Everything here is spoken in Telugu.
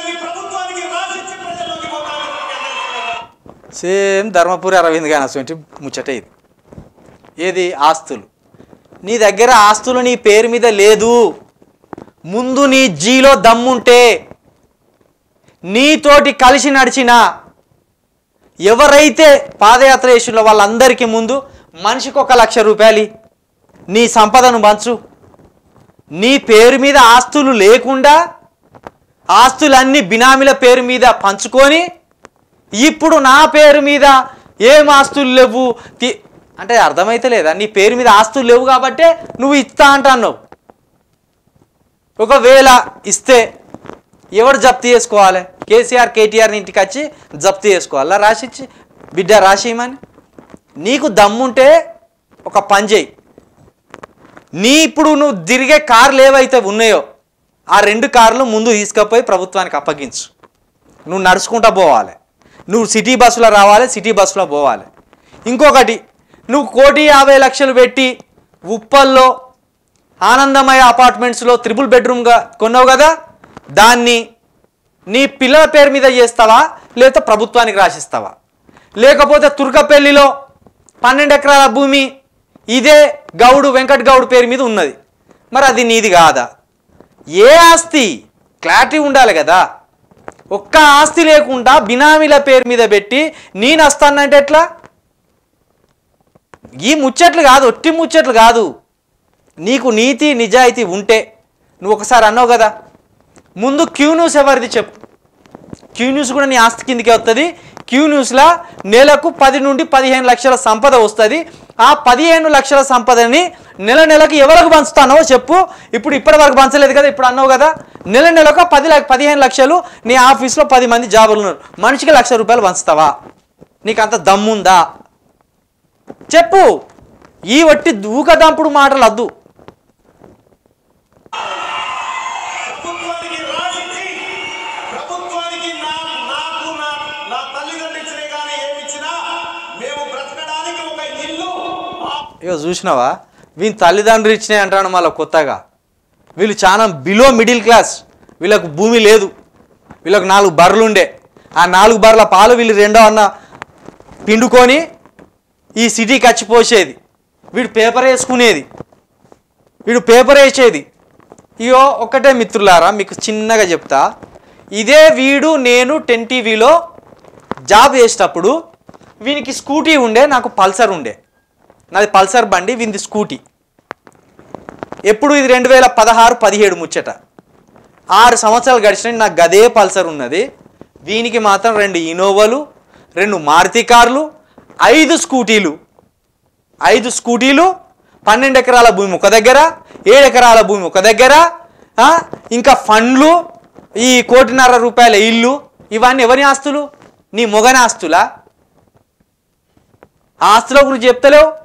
దాన్ని ప్రభుత్వానికి రాసిచ్చి ప్రజల్లోకి పోతాను సేమ్ ధర్మపురి అరవింద్ గారి అటువంటి ముచ్చట ఇది ఏది ఆస్తులు నీ దగ్గర ఆస్తులు నీ పేరు మీద లేదు ముందు నీ జీలో దమ్ముంటే నీతోటి కలిసి నడిచిన ఎవరైతే పాదయాత్ర చేసిందో వాళ్ళందరికీ ముందు మనిషికి ఒక లక్ష రూపాయలు ఇయ్యి. నీ సంపదను పంచు నీ పేరు మీద ఆస్తులు లేకుండా ఆస్తులన్నీ బినామీల పేరు మీద పంచుకొని ఇప్పుడు నా పేరు మీద ఏం ఆస్తులు లేవు తి- అంటే అర్థమైతే లేదా నీ పేరు మీద ఆస్తులు లేవు కాబట్టే నువ్వు ఇస్తా అంటున్నావు ఒకవేళ ఇస్తే ఎవరు జప్తు చేసుకోవాలి కేసీఆర్ కేటీఆర్ ఇంటికి వచ్చి జప్తు చేసుకోవాలా రాసిచ్చి బిడ్డ రాసియమని నీకు దమ్ముంటే ఒక పని చేయి నీ ఇప్పుడు నువ్వు తిరిగే కార్లు ఏవైతే ఉన్నాయో ఆ రెండు కార్లు ముందు తీసుకుపోయి ప్రభుత్వానికి అప్పగించు నువ్వు నడుచుకుంటా పోవాలి నువ్వు సిటీ బస్సులో రావాలి సిటీ బస్సులో పోవాలి ఇంకొకటి నువ్వు కోటి యాభై లక్షలు పెట్టి ఉప్పల్లో ఆనందమయ అపార్ట్మెంట్స్లో త్రిపుల్ బెడ్రూమ్గా కొన్నావు కదా దాన్ని నీ పిల్లల పేరు మీద చేస్తావా లేకపోతే ప్రభుత్వానికి రాసిస్తావా లేకపోతే తుర్కపల్లిలో పన్నెండు ఎకరాల భూమి ఇదే గౌడు వెంకట్ గౌడ్ పేరు మీద ఉన్నది మరి అది నీది కాదా ఏ ఆస్తి క్లారిటీ ఉండాలి కదా ఒక్క ఆస్తి లేకుండా బినామీల పేరు మీద పెట్టి నేను వస్తానంటే ఎట్లా ఈ ముచ్చట్లు కాదు ఒట్టి ముచ్చట్లు కాదు నీకు నీతి నిజాయితీ ఉంటే నువ్వు ఒకసారి అన్నావు కదా ముందు క్యూ న్యూస్ ఎవరిది చెప్పు క్యూ న్యూస్ కూడా నీ ఆస్తి కిందకే వస్తుంది క్యూ న్యూస్లో నెలకు పది నుండి పదిహేను లక్షల సంపద వస్తుంది ఆ పదిహేను లక్షల సంపదని నెల నెలకు ఎవరికి పంచుతానో చెప్పు ఇప్పుడు ఇప్పటి వరకు పంచలేదు కదా ఇప్పుడు అన్నావు కదా నెల నెలకు పది లక్ష పదిహేను లక్షలు నీ ఆఫీస్లో పది మంది జాబులు ఉన్నారు మనిషికి లక్ష రూపాయలు పంచుతావా నీకు అంత దమ్ముందా చెప్పు ఈ వట్టి దూకదంపుడు మాటలు వద్దు ప్రభుత్వానికి రాసిచ్చి ప్రభుత్వానికి నా నాకు నా నా తల్లిదండ్రులు ఇచ్చినా కానీ ఏమి ఇచ్చినా మేము బ్రతకడానికి ఒక ఇల్లు ఆ ఇక చూసినావా వీని తల్లిదండ్రులు ఇచ్చినాయి అంటాను మళ్ళీ కొత్తగా వీళ్ళు చాలా బిలో మిడిల్ క్లాస్ వీళ్ళకు భూమి లేదు వీళ్ళకు నాలుగు బర్రెలు ఉండే ఆ నాలుగు బర్రెల పాలు వీళ్ళు రెండో అన్న పిండుకొని ఈ సిటీకి వచ్చి పోసేది వీడు పేపర్ వేసుకునేది వీడు పేపర్ వేసేది ఇగో ఒక్కటే మిత్రులారా మీకు చిన్నగా చెప్తా ఇదే వీడు నేను టెన్ టీవీలో జాబ్ చేసేటప్పుడు వీనికి స్కూటీ ఉండే నాకు పల్సర్ ఉండే నాది పల్సర్ బండి వీనిది స్కూటీ ఎప్పుడు ఇది రెండు వేల పదహారు పదిహేడు ముచ్చట ఆరు సంవత్సరాలు గడిచినాయి నాకు గదే పల్సర్ ఉన్నది వీనికి మాత్రం రెండు ఇనోవాలు రెండు మారుతి కార్లు ఐదు స్కూటీలు ఐదు స్కూటీలు పన్నెండు ఎకరాల భూమి ఒక దగ్గర ఏడు ఎకరాల భూమి ఒక దగ్గర ఆ, ఇంకా ఫండ్లు ఈ కోటిన్నర రూపాయల ఇల్లు ఇవన్నీ ఎవరి ఆస్తులు నీ మొగని ఆస్తులా ఆ ఆస్తుల గురించి చెప్తలేవు